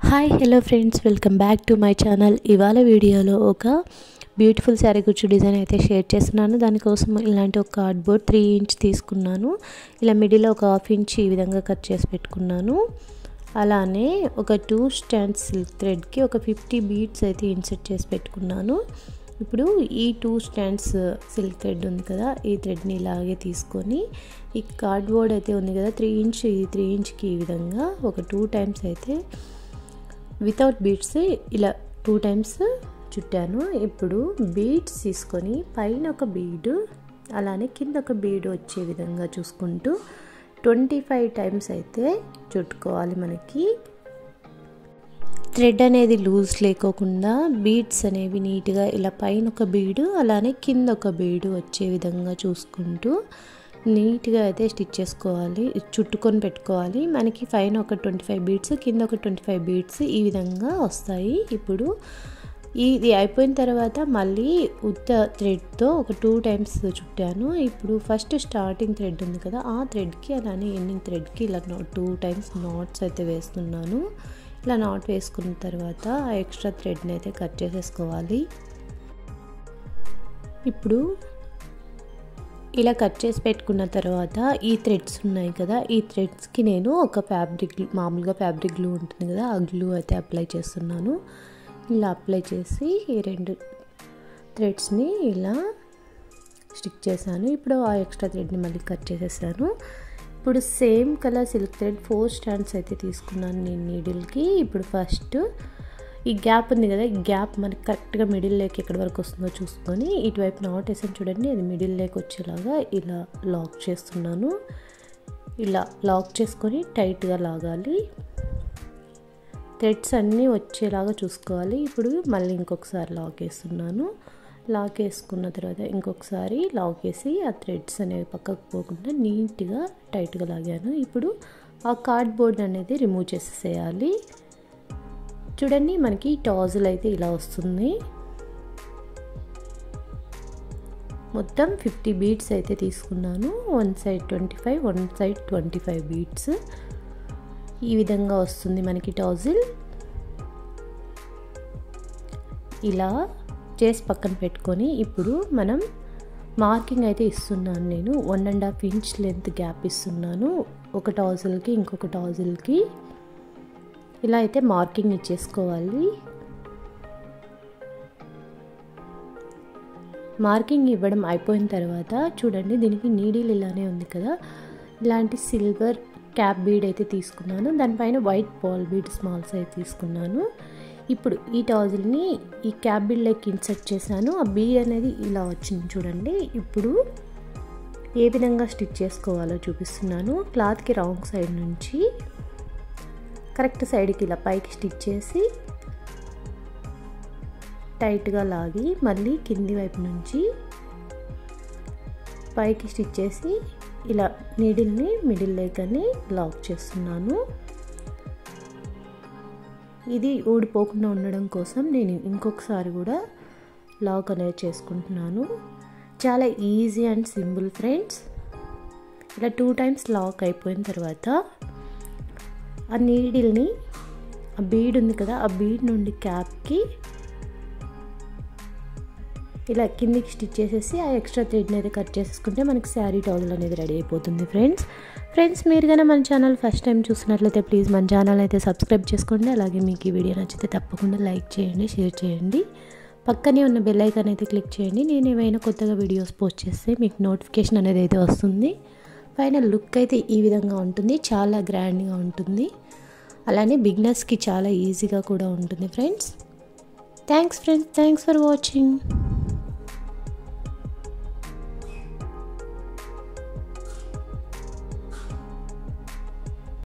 hi hello friends welcome back to my channel ఇవాళ వీడియోలో ఒక బ్యూటిఫుల్ శారీ కుచ్చు డిజైన్ అయితే షేర్ చేస్తున్నాను దానికోసం ఇలాంటి ఒక కార్డ్బోర్డ్ త్రీ ఇంచ్ తీసుకున్నాను ఇలా మిడిల్ ఒక హాఫ్ ఇంచ్ ఈ విధంగా కట్ చేసి పెట్టుకున్నాను అలానే ఒక టూ స్టాండ్స్ సిల్క్ థ్రెడ్కి ఒక ఫిఫ్టీ బీడ్స్ అయితే ఇన్సర్ట్ చేసి పెట్టుకున్నాను ఇప్పుడు ఈ టూ స్టాండ్స్ సిల్క్ థ్రెడ్ ఉంది కదా ఈ థ్రెడ్ని ఇలాగే తీసుకొని ఈ కార్డ్బోర్డ్ అయితే ఉంది కదా త్రీ ఇంచ్ ఈ త్రీ ఇంచ్కి ఈ విధంగా ఒక టూ టైమ్స్ అయితే వితౌట్ బీడ్స్ ఇలా టూ టైమ్స్ చుట్టాను ఇప్పుడు బీడ్స్ తీసుకొని పైన ఒక బీడు అలానే కింద ఒక బీడు వచ్చే విధంగా చూసుకుంటూ ట్వంటీ ఫైవ్ టైమ్స్ అయితే చుట్టుకోవాలి మనకి థ్రెడ్ అనేది లూజ్ లేకోకుండా బీడ్స్ అనేవి నీట్గా ఇలా పైన ఒక బీడు అలానే కింద ఒక బీడు వచ్చే విధంగా చూసుకుంటూ నీట్గా అయితే స్టిచ్ చేసుకోవాలి చుట్టుకొని పెట్టుకోవాలి మనకి పైన ఒక ట్వంటీ ఫైవ్ బీడ్స్ కింద ఒక ట్వంటీ ఫైవ్ బీడ్స్ ఈ విధంగా వస్తాయి ఇప్పుడు ఇది అయిపోయిన తర్వాత మళ్ళీ ఉత్త థ్రెడ్తో ఒక టూ టైమ్స్ చుట్టాను ఇప్పుడు ఫస్ట్ స్టార్టింగ్ థ్రెడ్ ఉంది కదా ఆ థ్రెడ్కి అలానే ఎండింగ్ థ్రెడ్కి ఇలా టూ టైమ్స్ నాట్స్ అయితే వేస్తున్నాను ఇలా నాట్ వేసుకున్న తర్వాత ఆ ఎక్స్ట్రా థ్రెడ్ని అయితే కట్ చేసేసుకోవాలి ఇప్పుడు ఇలా కట్ చేసి పెట్టుకున్న తర్వాత ఈ థ్రెడ్స్ ఉన్నాయి కదా ఈ థ్రెడ్స్కి నేను ఒక ఫ్యాబ్రిక్ మామూలుగా ఫ్యాబ్రిక్ గ్లూ ఉంటుంది కదా ఆ గ్లూ అయితే అప్లై చేస్తున్నాను ఇలా అప్లై చేసి ఈ రెండు థ్రెడ్స్ని ఇలా స్టిక్ చేశాను ఇప్పుడు ఆ ఎక్స్ట్రా థ్రెడ్ని మళ్ళీ కట్ చేసేసాను ఇప్పుడు same colour silk thread four stands అయితే తీసుకున్నాను నేను నీడిల్కి ఇప్పుడు ఫస్ట్ ఈ గ్యాప్ ఉంది కదా ఈ గ్యాప్ మనకి కరెక్ట్గా మిడిల్ లేక్ ఎక్కడి వరకు వస్తుందో చూసుకొని ఇటువైపు నాట్ వేసాను చూడండి అది మిడిల్ లేక్ వచ్చేలాగా ఇలా లాక్ చేస్తున్నాను ఇలా లాక్ చేసుకొని టైట్గా లాగాలి థ్రెడ్స్ అన్నీ వచ్చేలాగా చూసుకోవాలి ఇప్పుడు మళ్ళీ ఇంకొకసారి లాక్ వేస్తున్నాను లాక్ వేసుకున్న తర్వాత ఇంకొకసారి లాక్ వేసి ఆ థ్రెడ్స్ అనేవి పక్కకు పోకుండా నీట్గా టైట్గా లాగాను ఇప్పుడు ఆ కార్డ్బోర్డ్ అనేది రిమూవ్ చేసేసేయాలి చూడండి మనకి టాజుల్ అయితే ఇలా వస్తుంది మొత్తం ఫిఫ్టీ బీడ్స్ అయితే తీసుకున్నాను one side twenty five one side twenty five beads ఈ విధంగా వస్తుంది మనకి టాజిల్ ఇలా చేసి పక్కన పెట్టుకొని ఇప్పుడు మనం మార్కింగ్ అయితే ఇస్తున్నాను నేను one and half inch length gap ఇస్తున్నాను ఒక టాజిల్కి ఇంకొక టాజిల్కి ఇలా అయితే మార్కింగ్ ఇచ్చేసుకోవాలి మార్కింగ్ ఇవ్వడం అయిపోయిన తర్వాత చూడండి దీనికి నీడిల్ ఇలానే ఉంది కదా ఇలాంటి సిల్వర్ క్యాప్ బీడ్ అయితే తీసుకున్నాను దానిపైన white ball bead small size తీసుకున్నాను ఇప్పుడు ఈ టాజిల్ని ఈ క్యాప్ బీడ్లోకి ఇన్సర్ట్ చేశాను ఆ బీడ్ అనేది ఇలా వచ్చింది చూడండి ఇప్పుడు ఏ విధంగా స్టిచ్ చేసుకోవాలో చూపిస్తున్నాను క్లాత్కి రాంగ్ సైడ్ నుంచి కరెక్ట్ సైడ్కి ఇలా పైకి స్టిచ్ చేసి టైట్గా లాగి మళ్ళీ కింది వైపు నుంచి పైకి స్టిచ్ చేసి ఇలా నీడిల్ని మిడిల్ లేకని లాక్ చేస్తున్నాను ఇది ఊడిపోకుండా ఉండడం కోసం నేను ఇంకొకసారి కూడా లాక్ అనేది చేసుకుంటున్నాను చాలా ఈజీ అండ్ సింపుల్ ఫ్రెండ్స్ ఇలా టూ టైమ్స్ లాక్ అయిపోయిన తర్వాత ఆ నీడిల్ని ఆ బీడ్ ఉంది కదా ఆ బీడ్ నుండి క్యాప్కి ఇలా కిందికి స్టిచ్ చేసేసి ఆ ఎక్స్ట్రా థ్రెడ్ని అయితే కట్ చేసేసుకుంటే మనకి శారీ టౌల్ అనేది రెడీ అయిపోతుంది ఫ్రెండ్స్ ఫ్రెండ్స్ మీరు కానీ మన ఛానల్ ఫస్ట్ టైం చూసినట్లయితే ప్లీజ్ మన ఛానల్ అయితే సబ్స్క్రైబ్ చేసుకోండి అలాగే మీకు ఈ వీడియో నచ్చితే తప్పకుండా లైక్ చేయండి షేర్ చేయండి పక్కనే ఉన్న బెల్ ఐకాన్ అయితే క్లిక్ చేయండి నేను ఏమైనా కొత్తగా వీడియోస్ పోస్ట్ చేస్తే మీకు నోటిఫికేషన్ అనేది అయితే వస్తుంది ఫైనల్ లుక్ అయితే ఈ విధంగా ఉంటుంది చాలా గ్రాండ్గా ఉంటుంది అలానే బిగినర్స్కి చాలా ఈజీగా కూడా ఉంటుంది friends thanks friends thanks for watching